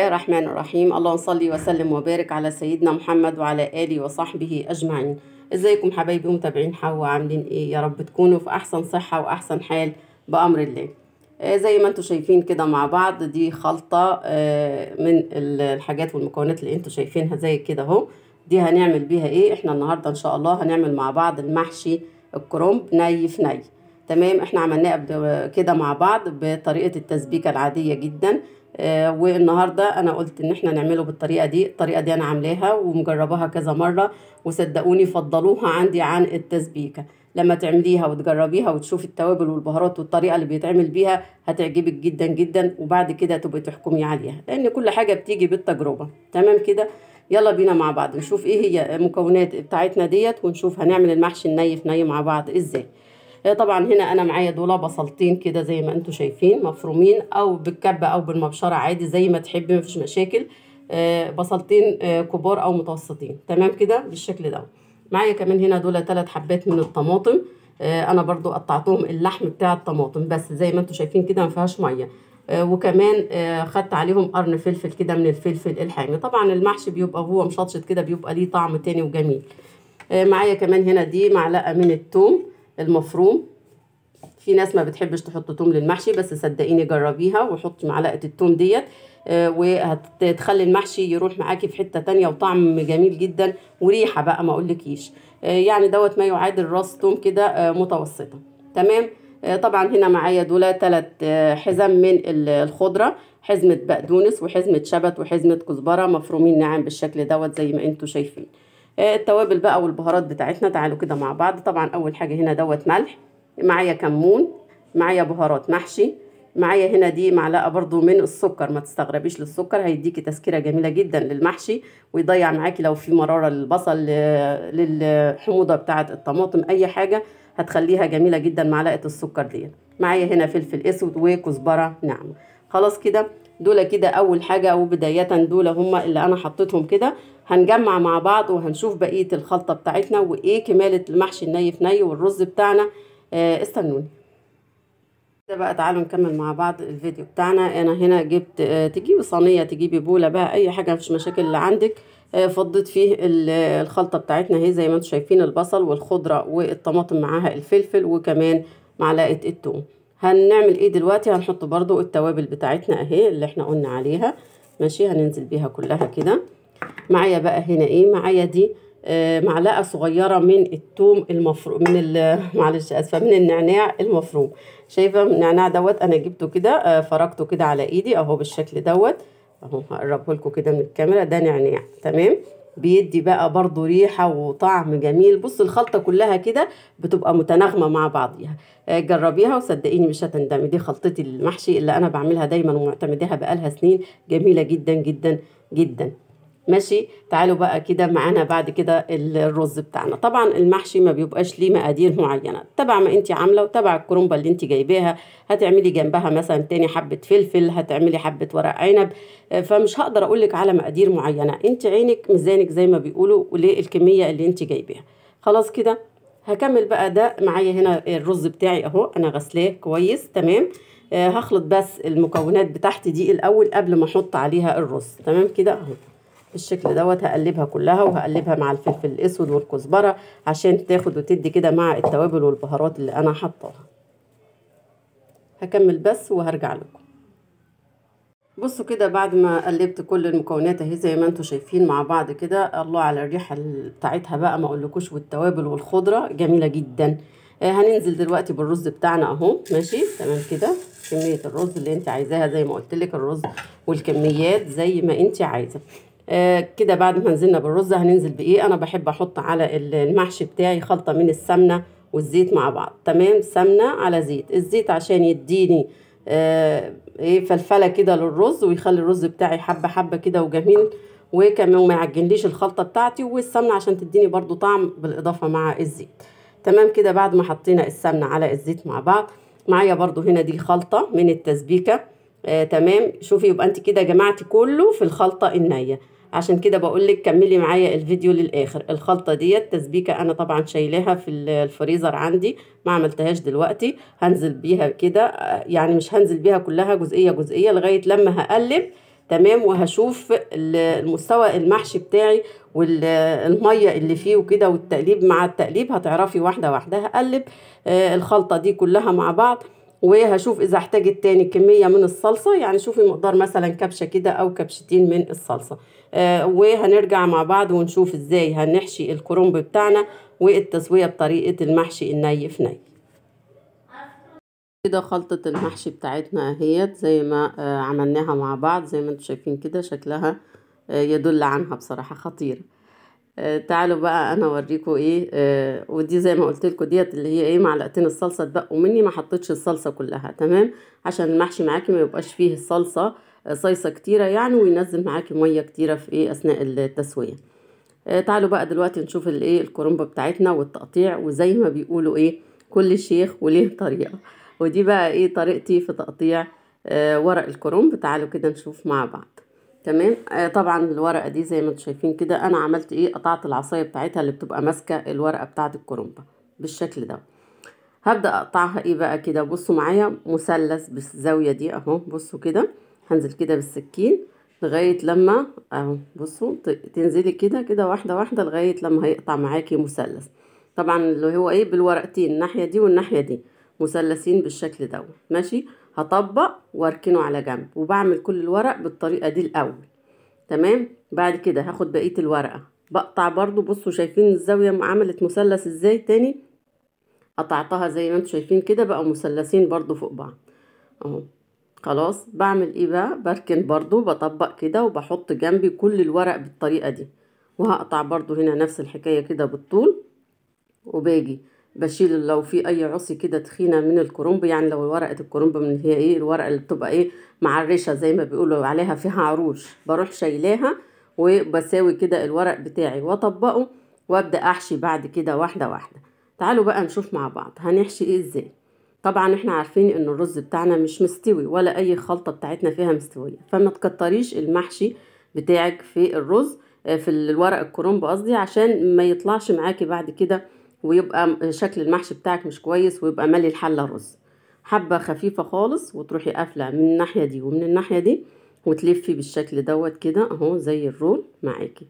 الله الرحمن الرحيم اللهم صل وسلم وبارك على سيدنا محمد وعلى آله وصحبه أجمعين ازيكم حبايبي متابعين حوا عاملين ايه يا رب تكونوا في احسن صحة واحسن حال بأمر الله آه زي ما انتم شايفين كده مع بعض دي خلطة آه من الحاجات والمكونات اللي انتم شايفينها زي كده اهو دي هنعمل بيها ايه احنا النهاردة ان شاء الله هنعمل مع بعض المحشي الكرنب ني في ني تمام احنا عملناه قبل كده مع بعض بطريقة التسبيكة العادية جدا آه والنهارده انا قلت ان احنا نعمله بالطريقه دي الطريقه دي انا عاملاها ومجرباها كذا مره وصدقوني فضلوها عندي عن التسبيكه لما تعمليها وتجربيها وتشوفي التوابل والبهارات والطريقه اللي بيتعمل بيها هتعجبك جدا جدا وبعد كده تبقي تحكمي عليها لان كل حاجه بتيجي بالتجربه تمام كده يلا بينا مع بعض نشوف ايه هي المكونات بتاعتنا ديت ونشوف هنعمل المحشي الني في ني مع بعض ازاي طبعا هنا انا معايا دول بصلتين كده زي ما انتم شايفين مفرومين او بالكبه او بالمبشره عادي زي ما تحبي مفيش مشاكل بصلتين كبار او متوسطين تمام كده بالشكل ده معايا كمان هنا دول ثلاث حبات من الطماطم انا برضو قطعتهم اللحم بتاع الطماطم بس زي ما انتم شايفين كده ما فيهاش ميه وكمان خدت عليهم قرن فلفل كده من الفلفل الحامي طبعا المحشي بيبقى هو مشطشط كده بيبقى ليه طعم تاني وجميل معايا كمان هنا دي معلقه من الثوم المفروم في ناس ما بتحبش تحط توم للمحشي بس صدقيني جربيها وحطي معلقه التوم ديت آه وهتخلي المحشي يروح معاكي في حته تانية وطعم جميل جدا وريحه بقى ما اقولكيش آه يعني دوت ما يعادل راس توم كده آه متوسطه تمام طبعا هنا معايا دول ثلاث حزم من الخضره حزمه بقدونس وحزمه شبت وحزمه كزبره مفرومين ناعم بالشكل دوت زي ما انتم شايفين التوابل بقى والبهارات بتاعتنا تعالوا كده مع بعض طبعا اول حاجه هنا دوت ملح معايا كمون معايا بهارات محشي معايا هنا دي معلقه برضو من السكر ما تستغربيش للسكر هيديكي تسكيره جميله جدا للمحشي ويضيع معاكي لو في مراره للبصل للحموضه بتاعه الطماطم اي حاجه هتخليها جميله جدا معلقه السكر ديت معايا هنا فلفل اسود وكزبره ناعمه خلاص كده دول كده اول حاجه وبدايه دول هما اللي انا حطيتهم كده هنجمع مع بعض وهنشوف بقيه الخلطه بتاعتنا وايه كماله المحشي الني في ني والرز بتاعنا آه استنوني كده بقى تعالوا نكمل مع بعض الفيديو بتاعنا انا هنا جبت آه تجيبي صينيه تجيبي بوله بقى اي حاجه مفيش مشاكل اللي عندك آه فضيت فيه الخلطه بتاعتنا اهي زي ما انتم شايفين البصل والخضره والطماطم معاها الفلفل وكمان معلقه الثوم هنعمل ايه دلوقتي هنحط برضو التوابل بتاعتنا اهي اللي احنا قلنا عليها ماشي هننزل بيها كلها كده معايا بقى هنا ايه معايا دي آه معلقه صغيره من الثوم المفروم من معلش اسفه من النعناع المفروم شايفه النعناع دوت انا جبته كده آه فركته كده على ايدي اهو بالشكل دوت اهو هقربه لكم كده من الكاميرا ده نعناع تمام بيدي بقى برضو ريحة وطعم جميل بص الخلطة كلها كده بتبقى متناغمة مع بعضيها جربيها وصدقيني مش هتندمي دي خلطتي المحشي اللي أنا بعملها دايما ومعتمداها بقالها سنين جميلة جدا جدا جدا ماشي تعالوا بقى كده معانا بعد كده الرز بتاعنا طبعا المحشي ما بيبقاش ليه مقادير معينه تبع ما انت عامله وتبع الكرنبه اللي انت جايباها هتعملي جنبها مثلا تاني حبه فلفل هتعملي حبه ورق عنب فمش هقدر اقول لك على مقادير معينه انت عينك ميزانك زي ما بيقولوا وللكميه اللي انت جايباها خلاص كده هكمل بقى ده معايا هنا الرز بتاعي اهو انا غسلاه كويس تمام آه هخلط بس المكونات بتاعتي دي الاول قبل ما احط عليها الرز تمام كده اهو بالشكل دوت هقلبها كلها وهقلبها مع الفلفل الاسود والكزبره عشان تاخد وتدي كده مع التوابل والبهارات اللي انا حطاها هكمل بس وهرجع لكم بصوا كده بعد ما قلبت كل المكونات اهي زي ما انتم شايفين مع بعض كده الله على الريحه بتاعتها بقى ما اقولكوش والتوابل والخضره جميله جدا آه هننزل دلوقتي بالرز بتاعنا اهو ماشي تمام كده كميه الرز اللي انت عايزاها زي ما قلت لك الرز والكميات زي ما انت عايزه آه كده بعد ما نزلنا بالرز هننزل بايه انا بحب احط على المحشي بتاعي خلطه من السمنه والزيت مع بعض تمام سمنه على زيت الزيت عشان يديني آه ايه فلفله كده للرز ويخلي الرز بتاعي حبه حبه كده وجميل وكمان ما يعجنليش الخلطه بتاعتي والسمنه عشان تديني برضو طعم بالاضافه مع الزيت تمام كده بعد ما حطينا السمنه على الزيت مع بعض معايا برضو هنا دي خلطه من التسبيكه آه تمام شوفي يبقى انت كده جمعتي كله في الخلطه النيه عشان كده بقول لك كملي معايا الفيديو للاخر الخلطه ديت تسبيكه انا طبعا شايلاها في الفريزر عندي ما عملتهاش دلوقتي هنزل بيها كده يعني مش هنزل بيها كلها جزئيه جزئيه لغايه لما هقلب تمام وهشوف ال- المستوى المحشي بتاعي والميه اللي فيه وكده والتقليب مع التقليب هتعرفي واحده واحده هقلب آه، الخلطه دي كلها مع بعض وهشوف اذا احتاجت تاني كميه من الصلصه يعني شوفي مقدار مثلا كبشه كده او كبشتين من الصلصه آه، وهنرجع مع بعض ونشوف ازاي هنحشي الكرنب بتاعنا والتسويه بطريقه المحشي الني في ني كده خلطة المحشي بتاعتنا اهيت زي ما آه، عملناها مع بعض زي ما انتم شايفين كده شكلها آه، يدل عنها بصراحة خطيرة آه، تعالوا بقى انا اوريكم ايه آه، ودي زي ما قلت لكم ديت اللي هي ايه معلقتين الصلصه اتبقوا مني ما حطيتش الصلصه كلها تمام عشان المحشي معاكي ما يبقاش فيه الصلصه آه، صيصه كتيره يعني وينزل معاكي ميه كتيره في ايه اثناء التسويه آه، تعالوا بقى دلوقتي نشوف الايه الكرنبه بتاعتنا والتقطيع وزي ما بيقولوا ايه كل شيخ وليه طريقه ودي بقى ايه طريقتي في تقطيع آه، ورق الكرنب تعالوا كده نشوف مع بعض تمام آه طبعا الورقه دي زي ما انتم شايفين كده انا عملت ايه قطعت العصايه بتاعتها اللي بتبقى ماسكه الورقه بتاعه الكرنبه بالشكل ده هبدا اقطعها ايه بقى كده بصوا معايا مثلث بالزاويه دي اهو بصوا كده هنزل كده بالسكين لغايه لما اهو بصوا ت- تنزلي كده كده واحده واحده لغايه لما هيقطع معاكي مثلث طبعا اللي هو ايه بالورقتين الناحيه دي والناحيه دي مثلثين بالشكل ده ماشي هطبق واركنه على جنب وبعمل كل الورق بالطريقه دي الاول تمام بعد كده هاخد بقيه الورقه بقطع برضو بصوا شايفين الزاويه عملت مثلث ازاي تاني قطعتها زي ما انتم شايفين كده بقى مثلثين برضو فوق بعض اهو خلاص بعمل ايه بقى بركن برضو بطبق كده وبحط جنبي كل الورق بالطريقه دي وهقطع برضو هنا نفس الحكايه كده بالطول وباجي بشيل لو في اي عصي كده تخينه من الكرنب يعني لو ورقه الكرنب من هي ايه الورقه اللي بتبقى ايه معرشه زي ما بيقولوا عليها فيها عروش بروح شايلاها وبساوي كده الورق بتاعي واطبقه وابدا احشي بعد كده واحده واحده تعالوا بقى نشوف مع بعض هنحشي ايه ازاي طبعا احنا عارفين ان الرز بتاعنا مش مستوي ولا اي خلطه بتاعتنا فيها مستويه فما تكتريش المحشي بتاعك في الرز آه، في الورق الكرنب قصدي عشان ما يطلعش معاكي بعد كده ويبقى شكل المحشي بتاعك مش كويس ويبقى مالي الحله رز حبه خفيفه خالص وتروحي قافله من الناحيه دي ومن الناحيه دي وتلفي بالشكل دوت كده اهو زي الرول معاكي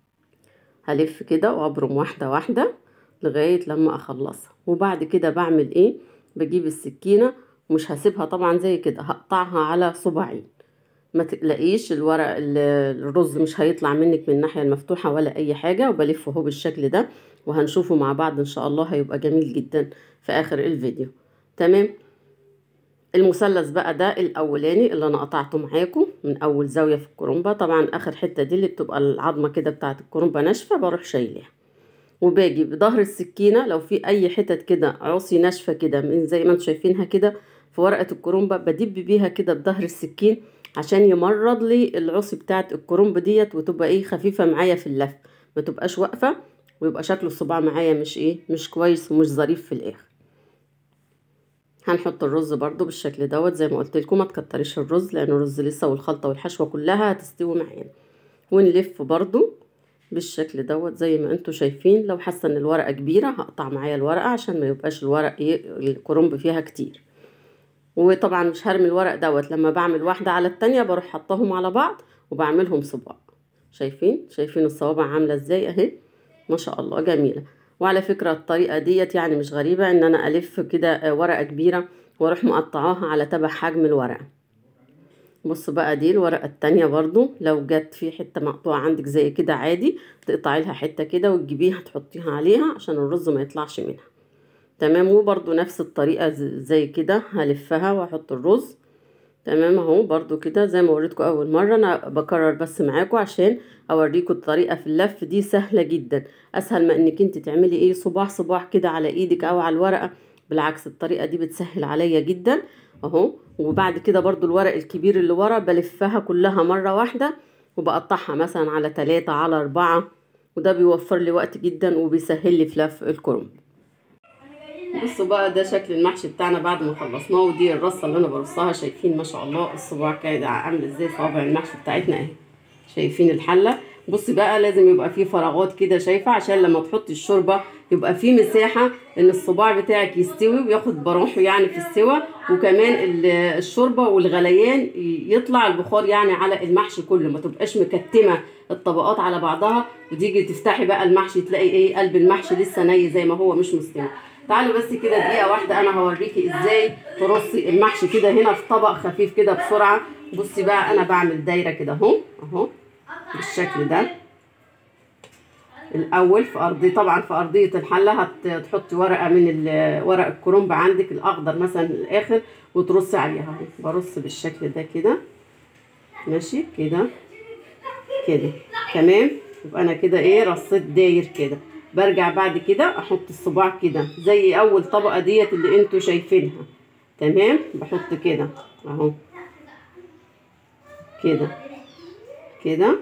هلف كده وابرم واحده واحده لغايه لما اخلصها وبعد كده بعمل ايه بجيب السكينه مش هسيبها طبعا زي كده هقطعها على صباعين ما تقلقيش الورق ال- الرز مش هيطلع منك من الناحيه المفتوحه ولا اي حاجه وبلفه اهو بالشكل ده وهنشوفه مع بعض ان شاء الله هيبقى جميل جدا في اخر الفيديو تمام المثلث بقى ده الاولاني اللي انا قطعته معاكم من اول زاويه في الكرنبه طبعا اخر حته دي اللي بتبقى العظمه كده بتاعه الكرنبه ناشفه بروح شايلاها وباجي بظهر السكينه لو في اي حتت كده عصي ناشفه كده من زي ما انتم شايفينها كده في ورقه الكرنبه بدب بيها كده بظهر السكين عشان يمرض لي العصي بتاعه الكرنب ديت وتبقى ايه خفيفه معايا في اللف ما تبقاش واقفه ويبقى شكل الصباع معايا مش ايه مش كويس ومش ظريف في الاخر هنحط الرز برضو بالشكل دوت زي ما قلت لكم ما تكتريش الرز لان الرز لسه والخلطه والحشوه كلها هتستوي معانا ونلف برضو بالشكل دوت زي ما انتوا شايفين لو حاسه ان الورقه كبيره هقطع معايا الورقه عشان ما يبقاش الورق ايه الكرنب فيها كتير وطبعا مش هرمي الورق دوت لما بعمل واحده على التانية بروح حطهم على بعض وبعملهم صباع شايفين شايفين الصوابع عامله ازاي اهي ما شاء الله جميله وعلى فكره الطريقه ديت يعني مش غريبه ان انا الف كده آه، ورقه كبيره واروح مقطعاها على تبع حجم الورقه بص بقى دي الورقة التانية برضو لو جت في حتة مقطوعة عندك زي كده عادي تقطعي لها حتة كده وتجيبيها تحطيها عليها عشان الرز ما يطلعش منها تمام وبرضو نفس الطريقة ز- زي كده هلفها واحط الرز تمام اهو برضو كده زي ما وريتكم اول مرة انا بكرر بس معاكم عشان اوريكم الطريقة في اللف دي سهلة جدا اسهل ما انك انت تعملي ايه صباع صباع كده على ايدك او على الورقة بالعكس الطريقة دي بتسهل عليا جدا اهو وبعد كده برضو الورق الكبير اللي ورا بلفها كلها مرة واحدة وبقطعها مثلا على تلاتة على أربعة وده بيوفر لي وقت جدا وبيسهل لي في لف الكرنب بصوا بقى ده شكل المحشي بتاعنا بعد ما خلصناه ودي الرصه اللي انا برصها شايفين ما شاء الله الصباع كده عامل ازاي صوابع المحشي بتاعتنا اهي شايفين الحله بصي بقى لازم يبقى فيه فراغات كده شايفه عشان لما تحطي الشوربه يبقى فيه مساحه ان الصباع بتاعك يستوي وياخد براحه يعني في السوى وكمان ال- الشوربه والغليان يطلع البخار يعني على المحشي كله ما تبقاش مكتمه الطبقات على بعضها وتيجي تفتحي بقى المحشي تلاقي ايه قلب المحشي لسه ني زي ما هو مش مستوي تعالوا بس كده دقيقه واحده انا هوريكي ازاي ترصي المحشي كده هنا في طبق خفيف كده بسرعه بصي بقى انا بعمل دايره كده اهو اهو بالشكل ده الاول في ارضيه طبعا في ارضيه الحله هتحطي ورقه من ال- ورق الكرنب عندك الاخضر مثلا الاخر وترصي عليها اهو برص بالشكل ده كده ماشي كده كده تمام يبقى انا كده ايه رصيت داير كده برجع بعد كده احط الصباع كده زي اول طبقه ديت اللي انتوا شايفينها تمام بحط كده اهو كده كده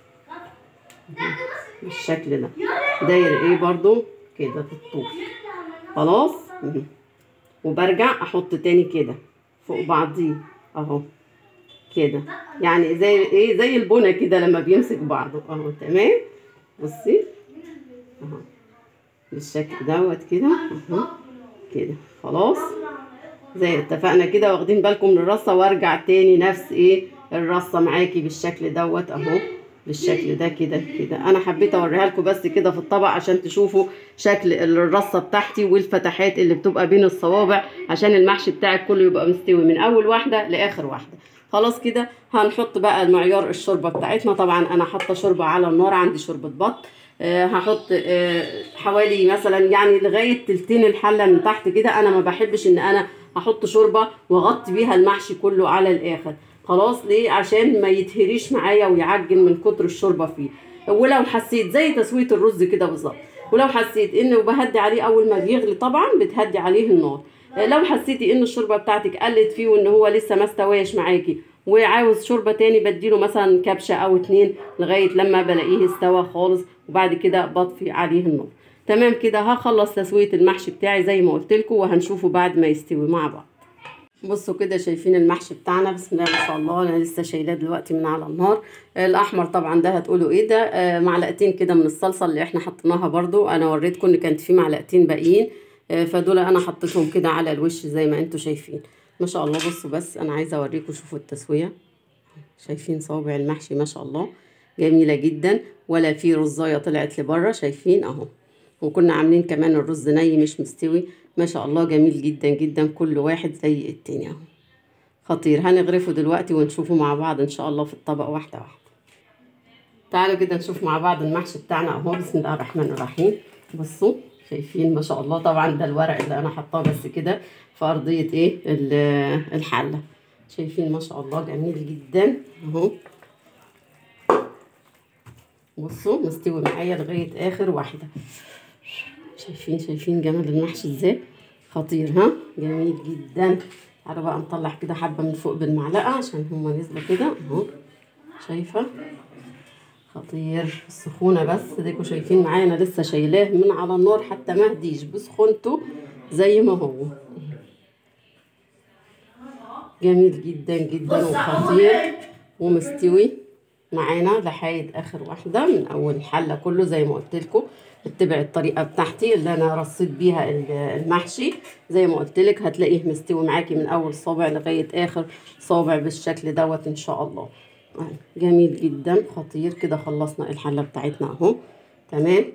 بالشكل ده داير ايه برضو كده في الطول خلاص مهم. وبرجع احط تاني كده فوق بعضيه اهو كده يعني زي ايه زي البنى كده لما بيمسك بعضه اهو تمام بصي اهو بالشكل دوت كده اهو كده خلاص زي اتفقنا كده واخدين بالكم من الرصه وارجع تاني نفس ايه الرصه معاكي بالشكل دوت اهو بالشكل ده كده كده انا حبيت اوريها لكم بس كده في الطبق عشان تشوفوا شكل الرصه بتاعتي والفتحات اللي بتبقى بين الصوابع عشان المحشي بتاعك كله يبقى مستوي من اول واحده لاخر واحده خلاص كده هنحط بقى المعيار الشوربه بتاعتنا طبعا انا حاطه شوربه على النار عندي شوربه بط آه هحط آه حوالي مثلا يعني لغايه تلتين الحله من تحت كده انا ما بحبش ان انا احط شوربه واغطي بيها المحشي كله على الاخر خلاص ليه عشان ما يتهريش معايا ويعجن من كتر الشوربه فيه ولو حسيت زي تسويه الرز كده بالظبط ولو حسيت انه بهدي عليه اول ما بيغلي طبعا بتهدي عليه النار آه، لو حسيتي ان الشوربه بتاعتك قلت فيه وان هو لسه ما استواش معاكي وعاوز شوربه تاني بديله مثلا كبشه او اتنين لغايه لما بلاقيه استوى خالص وبعد كده بطفي عليه النار تمام كده هخلص تسويه المحشي بتاعي زي ما قلت لكم وهنشوفه بعد ما يستوي مع بعض بصوا كده شايفين المحشي بتاعنا بسم الله ما شاء الله انا لسه شايلاه دلوقتي من على النار آه، الاحمر طبعا ده هتقولوا ايه ده آه، معلقتين كده من الصلصه اللي احنا حطيناها برضو انا وريتكم ان كانت في معلقتين باقيين آه، فدول انا حطيتهم كده على الوش زي ما انتم شايفين ما شاء الله بصوا بس انا عايزه اوريكم شوفوا التسويه شايفين صوابع المحشي ما شاء الله جميله جدا ولا في رزايه طلعت لبره شايفين اهو وكنا عاملين كمان الرز ني مش مستوي ما شاء الله جميل جدا جدا كل واحد زي التاني اهو خطير هنغرفه دلوقتي ونشوفه مع بعض ان شاء الله في الطبق واحده واحده تعالوا كده نشوف مع بعض المحشي بتاعنا اهو بسم الله الرحمن الرحيم بصوا شايفين ما شاء الله طبعا ده الورق اللي انا حطاه بس كده في ارضيه ايه ال- الحله شايفين ما شاء الله جميل جدا اهو بصوا مستوي معايا لغايه اخر واحده شايفين شايفين جمال المحشي ازاي خطير ها جميل جدا تعالوا بقى نطلع كده حبه من فوق بالمعلقه عشان هما نزلوا كده اهو شايفه خطير السخونه بس ديكوا شايفين معايا انا لسه شايلاه من على النار حتى ما هديش بسخونته زي ما هو جميل جدا جدا وخطير ومستوي معانا لحد اخر واحده من اول حله كله زي ما قلت لكم اتبع الطريقه بتاعتي اللي انا رصيت بيها ال- المحشي زي ما قلت لك هتلاقيه مستوي معاكي من اول صابع لغايه اخر صابع بالشكل دوت ان شاء الله أهو، جميل جدا خطير كده خلصنا الحله بتاعتنا اهو تمام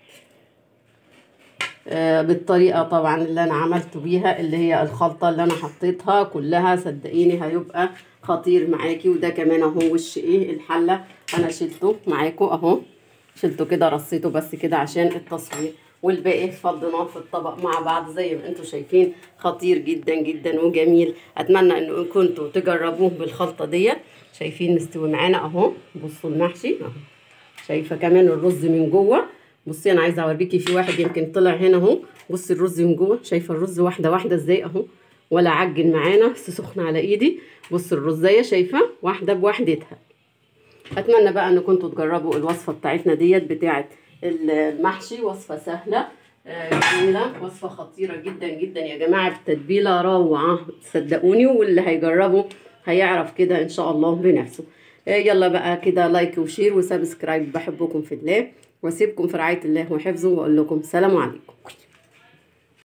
آه، بالطريقة طبعا اللي أنا عملته بيها اللي هي الخلطة اللي أنا حطيتها كلها صدقيني هيبقى خطير معاكي وده كمان أهو وش إيه الحلة أنا شلته معاكم أهو شلته كده رصيته بس كده عشان التصوير والباقي فضيناه في الطبق مع بعض زي ما انتم شايفين خطير جدا جدا وجميل اتمنى ان كنتوا تجربوه بالخلطه ديت شايفين مستوي معانا اهو بصوا المحشي اهو شايفه كمان الرز من جوه بصي انا عايزه اوريكي في واحد يمكن طلع هنا اهو بصي الرز من جوه شايفه الرز واحده واحده ازاي اهو ولا عجن معانا بس سخن على ايدي بصي الرزايه شايفه واحده بوحدتها اتمنى بقى ان كنتوا تجربوا الوصفه بتاعتنا ديت بتاعه المحشي وصفه سهله آه، جميله وصفه خطيره جدا جدا يا جماعه بتتبيله روعه صدقوني واللي هيجربه هيعرف كده ان شاء الله بنفسه آه، يلا بقى كده لايك وشير وسبسكرايب بحبكم في الله واسيبكم في رعاية الله وحفظه واقول لكم سلام عليكم